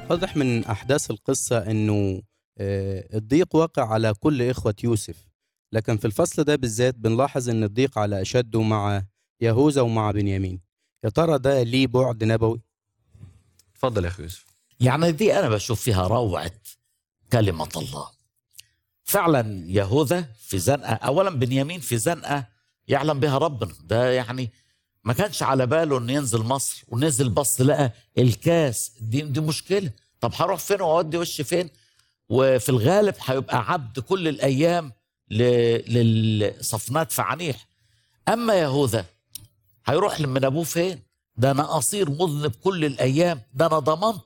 واضح من أحداث القصة إنه آه، الضيق واقع على كل إخوة يوسف لكن في الفصل ده بالذات بنلاحظ إن الضيق على أشده مع يهوذا ومع بنيامين يا ترى ده ليه بعد نبوي؟ اتفضل يا اخي يوسف يعني دي أنا بشوف فيها روعة كلمة الله فعلا يهوذا في زنقة أولا بنيامين في زنقة يعلم بها ربنا ده يعني ما كانش على باله انه ينزل مصر ونزل بص لقى الكاس دي دي مشكله طب هروح فين واودي وشي فين وفي الغالب هيبقى عبد كل الايام ل- للصفنات فعنيح اما يهوذا هيروح من ابوه فين ده انا اصير مذنب كل الايام ده انا ضمنت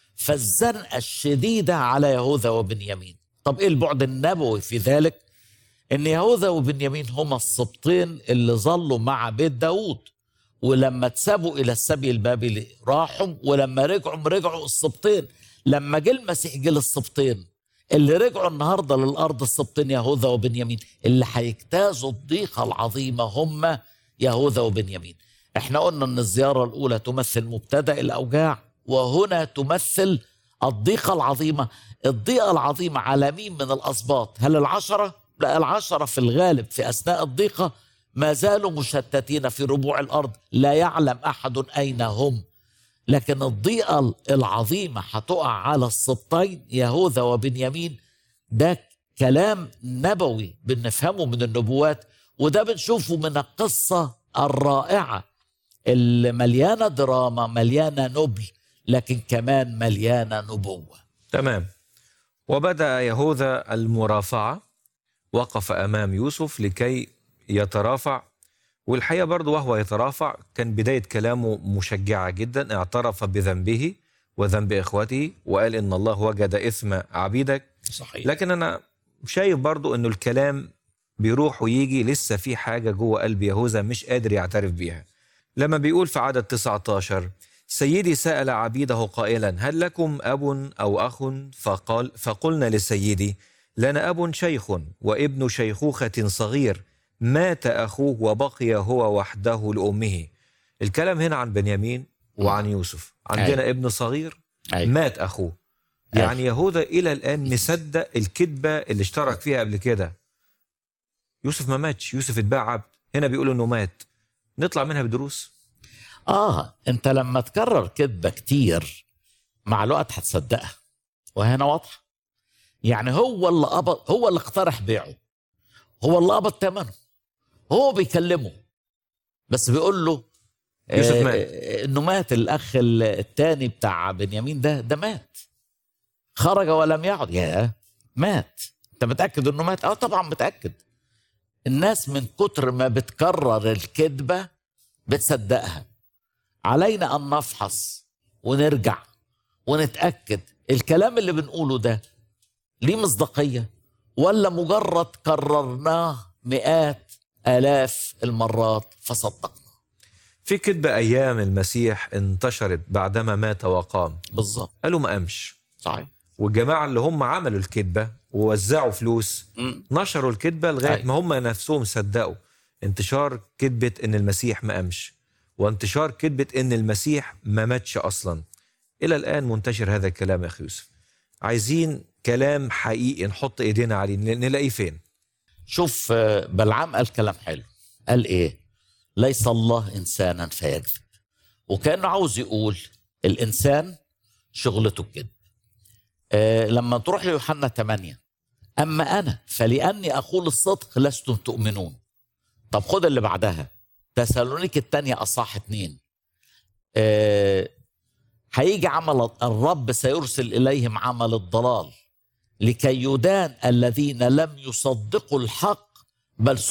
فالزنقه الشديده على يهوذا وبنيامين طب ايه البعد النبوي في ذلك ان يهوذا وبنيامين هما السبطين اللي ظلوا مع بيت داود ولما اتسابوا الى السبي البابلي راحوا ولما رجعوا رجعوا السبطين لما جه المسيح جه للسبطين اللي رجعوا النهارده للارض السبطين يهوذا وبنيامين اللي هيجتازوا الضيقه العظيمه هم يهوذا وبنيامين احنا قلنا ان الزياره الاولى تمثل مبتدا الاوجاع وهنا تمثل الضيقه العظيمه الضيقه العظيمه على مين من الاسباط هل العشره لا العشره في الغالب في اثناء الضيقه ما زالوا مشتتين في ربوع الارض لا يعلم احد اين هم لكن الضيقه العظيمه هتقع على السبطين يهوذا وبنيامين ده كلام نبوي بنفهمه من النبوات وده بنشوفه من القصه الرائعه اللي مليانه دراما مليانه نبل لكن كمان مليانه نبوه تمام وبدا يهوذا المرافعه وقف امام يوسف لكي يترافع والحقيقه برضه وهو يترافع كان بدايه كلامه مشجعه جدا اعترف بذنبه وذنب اخوته وقال ان الله وجد اثم عبيدك صحيح لكن انا شايف برضو انه الكلام بيروح ويجي لسه في حاجه جوه قلب يهوذا مش قادر يعترف بيها لما بيقول في عدد 19 سيدي سأل عبيده قائلا هل لكم أب أو أخ فقال فقلنا لسيدي لنا أب شيخ وابن شيخوخة صغير مات أخوه وبقي هو وحده لأمه الكلام هنا عن بنيامين وعن يوسف عندنا ابن صغير أيوة. مات أخوه يعني يهوذا إلى الآن مصدق الكذبة اللي اشترك فيها قبل كده يوسف ما ماتش يوسف اتباع عبد هنا بيقول انه مات نطلع منها بدروس اه انت لما تكرر كذبه كتير مع الوقت هتصدقها وهنا واضحه يعني هو اللي قبض هو اللي اقترح بيعه هو اللي قبض ثمنه هو بيكلمه بس بيقول له يوسف آه، مات. آه، انه مات الاخ الثاني بتاع بنيامين ده ده مات خرج ولم يعد يا مات انت متاكد انه مات اه طبعا متاكد الناس من كتر ما بتكرر الكذبه بتصدقها علينا ان نفحص ونرجع ونتاكد الكلام اللي بنقوله ده ليه مصداقيه ولا مجرد كررناه مئات الاف المرات فصدقنا في كذبة أيام المسيح انتشرت بعدما مات وقام بالظبط قالوا ما قامش صحيح والجماعة اللي هم عملوا الكذبة ووزعوا فلوس مم. نشروا الكذبة لغاية أيوة. ما هم نفسهم صدقوا انتشار كذبة ان المسيح ما قامش وانتشار كذبة ان المسيح ما ماتش اصلا الى الان منتشر هذا الكلام يا اخي يوسف عايزين كلام حقيقي نحط ايدينا عليه ن- نلاقيه فين شوف آه، بلعام قال كلام حلو قال ايه ليس الله انسانا فيكذب وكانه عاوز يقول الانسان شغلته الكذب آه لما تروح ليوحنا 8 اما انا فلاني اقول الصدق لستم تؤمنون طب خد اللي بعدها تسالونيك الثانيه اصح اتنين آه هيجي عمل الرب سيرسل اليهم عمل الضلال لكي يدان الذين لم يصدقوا الحق بل